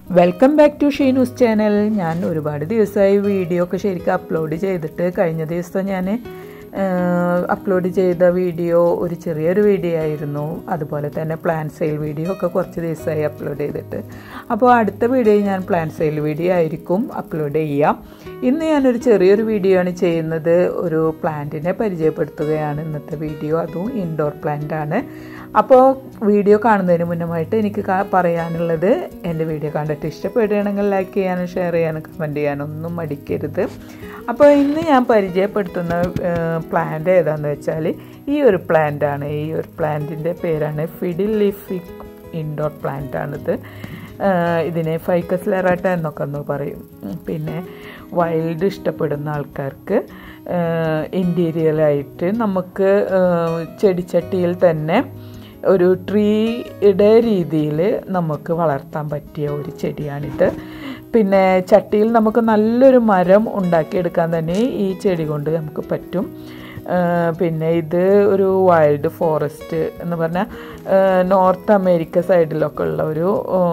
welcome back to Sheenu's channel ഞാൻ ഒരുപാട് ദിവസമായി വീഡിയോ ഒക്കെ ശരിക്കും അപ്ലോഡ് ചെയ്തിട്ട് കഴിഞ്ഞ ദിവസം ഞാൻ അപ്ലോഡ് ചെയ്ത വീഡിയോ ഒരു ചെറിയൊരു വീഡിയോ ആയിരുന്നു അതുപോലെ തന്നെ പ്ലാൻ സെയിൽ വീഡിയോ ഒക്കെ കുറച്ച് ദിവസമായി അപ്ലോഡ് ചെയ്തിട്ട് അപ്പോൾ അടുത്ത വീഡിയോ ഞാൻ പ്ലാൻ സെയിൽ വീഡിയോ ആയിരിക്കും അപ്ലോഡ് ചെയ്യാം ഇന്ന് ഞാനൊരു ചെറിയൊരു വീഡിയോ ആണ് ചെയ്യുന്നത് ഒരു പ്ലാന്റിനെ പരിചയപ്പെടുത്തുകയാണ് ഇന്നത്തെ വീഡിയോ അതും ഇൻഡോർ പ്ലാന്റ് ആണ് അപ്പോൾ വീഡിയോ കാണുന്നതിന് മുന്നമായിട്ട് എനിക്ക് പറയാനുള്ളത് എൻ്റെ വീഡിയോ കണ്ടിട്ട് ഇഷ്ടപ്പെടുകയാണെങ്കിൽ ലൈക്ക് ചെയ്യാനും ഷെയർ ചെയ്യാനും കമൻറ്റ് ചെയ്യാനും ഒന്നും മടിക്കരുത് അപ്പോൾ ഇന്ന് ഞാൻ പരിചയപ്പെടുത്തുന്ന പ്ലാന്റ് ഏതാണെന്ന് വെച്ചാൽ ഈ ഒരു പ്ലാന്റ് ആണ് ഈ ഒരു പ്ലാന്റിൻ്റെ പേരാണ് ഫിഡിലിഫിക് ഇൻഡോർ പ്ലാന്റ് ആണിത് ഇതിനെ ഫൈക്കസ് ലെറാട്ട എന്നൊക്കെ ഒന്ന് പറയും പിന്നെ വൈൽഡ് ഇഷ്ടപ്പെടുന്ന ആൾക്കാർക്ക് ഇൻറ്റീരിയലായിട്ട് നമുക്ക് ചെടിച്ചട്ടിയിൽ തന്നെ ഒരു ട്രീയുടെ രീതിയിൽ നമുക്ക് വളർത്താൻ പറ്റിയ ഒരു ചെടിയാണിത് പിന്നെ ചട്ടിയിൽ നമുക്ക് നല്ലൊരു മരം ഉണ്ടാക്കിയെടുക്കാൻ തന്നെ ഈ ചെടി കൊണ്ട് നമുക്ക് പറ്റും പിന്നെ ഇത് ഒരു വൈൽഡ് ഫോറസ്റ്റ് എന്ന് പറഞ്ഞാൽ നോർത്ത് അമേരിക്ക സൈഡിലൊക്കെ ഉള്ള ഒരു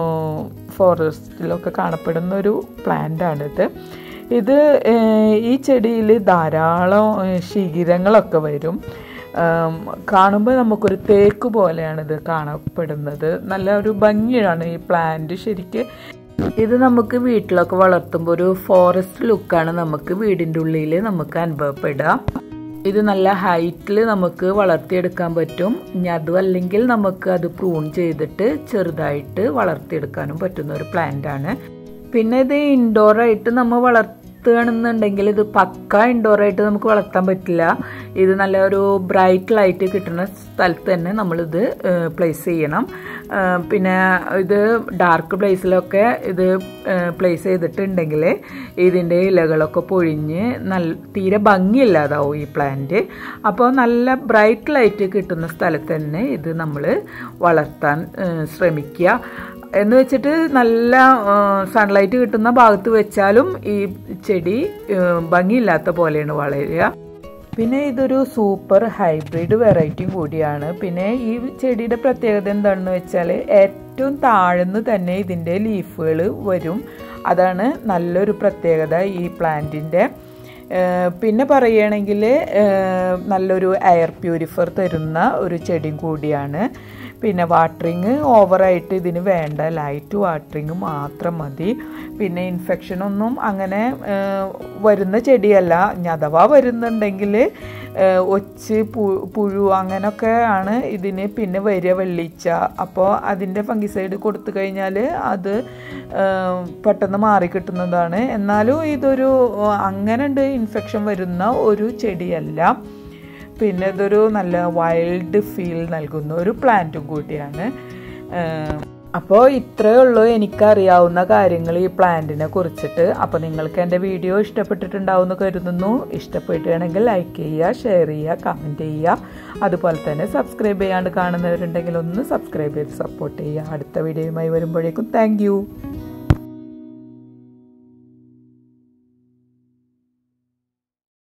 ഫോറസ്റ്റിലൊക്കെ കാണപ്പെടുന്ന ഒരു പ്ലാന്റാണിത് ഇത് ഈ ചെടിയിൽ ധാരാളം ശിഖിരങ്ങളൊക്കെ വരും കാണുമ്പോൾ നമുക്കൊരു തേക്ക് പോലെയാണ് ഇത് കാണപ്പെടുന്നത് നല്ല ഒരു ഭംഗിയാണ് ഈ പ്ലാന്റ് ശരിക്ക് ഇത് നമുക്ക് വീട്ടിലൊക്കെ വളർത്തുമ്പോൾ ഒരു ഫോറസ്റ്റ് ലുക്കാണ് നമുക്ക് വീടിൻ്റെ ഉള്ളിൽ നമുക്ക് അനുഭവപ്പെടുക ഇത് നല്ല ഹൈറ്റിൽ നമുക്ക് വളർത്തിയെടുക്കാൻ പറ്റും ഇനി അതും അല്ലെങ്കിൽ നമുക്ക് അത് പ്രൂൺ ചെയ്തിട്ട് ചെറുതായിട്ട് വളർത്തിയെടുക്കാനും പറ്റുന്ന ഒരു പ്ലാന്റ് ആണ് പിന്നെ ഇത് ഇൻഡോറായിട്ട് നമ്മൾ വളർത്തി വളർത്തുകയാണെന്നുണ്ടെങ്കിൽ ഇത് പക്ക ഇൻഡോറായിട്ട് നമുക്ക് വളർത്താൻ പറ്റില്ല ഇത് നല്ല ഒരു ബ്രൈറ്റ് ലൈറ്റ് കിട്ടുന്ന സ്ഥലത്ത് തന്നെ നമ്മളിത് പ്ലേസ് ചെയ്യണം പിന്നെ ഇത് ഡാർക്ക് പ്ലേസിലൊക്കെ ഇത് പ്ലേസ് ചെയ്തിട്ടുണ്ടെങ്കിൽ ഇതിൻ്റെ ഇലകളൊക്കെ പൊഴിഞ്ഞ് നല്ല തീരെ ഭംഗിയില്ലാതാവും ഈ പ്ലാന്റ് അപ്പോൾ നല്ല ബ്രൈറ്റ് ലൈറ്റ് കിട്ടുന്ന സ്ഥലത്ത് തന്നെ ഇത് നമ്മൾ വളർത്താൻ ശ്രമിക്കുക എന്ന് വെച്ചിട്ട് നല്ല സൺലൈറ്റ് കിട്ടുന്ന ഭാഗത്ത് വെച്ചാലും ഈ ചെടി ഭംഗിയില്ലാത്ത പോലെയാണ് വളരുക പിന്നെ ഇതൊരു സൂപ്പർ ഹൈബ്രിഡ് വെറൈറ്റിയും കൂടിയാണ് പിന്നെ ഈ ചെടിയുടെ പ്രത്യേകത എന്താണെന്ന് വെച്ചാൽ ഏറ്റവും താഴ്ന്ന് തന്നെ ഇതിൻ്റെ ലീഫുകൾ വരും അതാണ് നല്ലൊരു പ്രത്യേകത ഈ പ്ലാന്റിൻ്റെ പിന്നെ പറയുകയാണെങ്കിൽ നല്ലൊരു എയർ പ്യൂരിഫർ തരുന്ന ഒരു ചെടിയും കൂടിയാണ് പിന്നെ വാട്ടറിങ് ഓവറായിട്ട് ഇതിന് വേണ്ട ലൈറ്റ് വാട്ടറിങ് മാത്രം മതി പിന്നെ ഇൻഫെക്ഷനൊന്നും അങ്ങനെ വരുന്ന ചെടിയല്ല അഥവാ വരുന്നുണ്ടെങ്കിൽ ഒച്ച് പുഴു അങ്ങനെയൊക്കെ ആണ് ഇതിന് പിന്നെ വരിക വെള്ളിച്ച അപ്പോൾ അതിൻ്റെ ഫംഗിസൈഡ് കൊടുത്തു കഴിഞ്ഞാൽ അത് പെട്ടെന്ന് മാറിക്കിട്ടുന്നതാണ് എന്നാലും ഇതൊരു അങ്ങനെ ഉണ്ട് ഇൻഫെക്ഷൻ വരുന്ന ഒരു ചെടിയല്ല പിന്നെ ഇതൊരു നല്ല വൈൽഡ് ഫീൽ നൽകുന്ന ഒരു പ്ലാന്റും കൂടിയാണ് അപ്പോൾ ഇത്രയേ ഉള്ളൂ എനിക്കറിയാവുന്ന കാര്യങ്ങൾ ഈ പ്ലാന്റിനെ കുറിച്ചിട്ട് അപ്പോൾ നിങ്ങൾക്ക് എൻ്റെ വീഡിയോ ഇഷ്ടപ്പെട്ടിട്ടുണ്ടാവുമെന്ന് കരുതുന്നു ഇഷ്ടപ്പെട്ടുകയാണെങ്കിൽ ലൈക്ക് ചെയ്യുക ഷെയർ ചെയ്യുക കമൻറ്റ് ചെയ്യുക അതുപോലെ തന്നെ സബ്സ്ക്രൈബ് ചെയ്യാണ്ട് കാണുന്നവരുണ്ടെങ്കിൽ ഒന്ന് സബ്സ്ക്രൈബ് ചെയ്ത് സപ്പോർട്ട് ചെയ്യുക അടുത്ത വീഡിയോയുമായി വരുമ്പോഴേക്കും താങ്ക്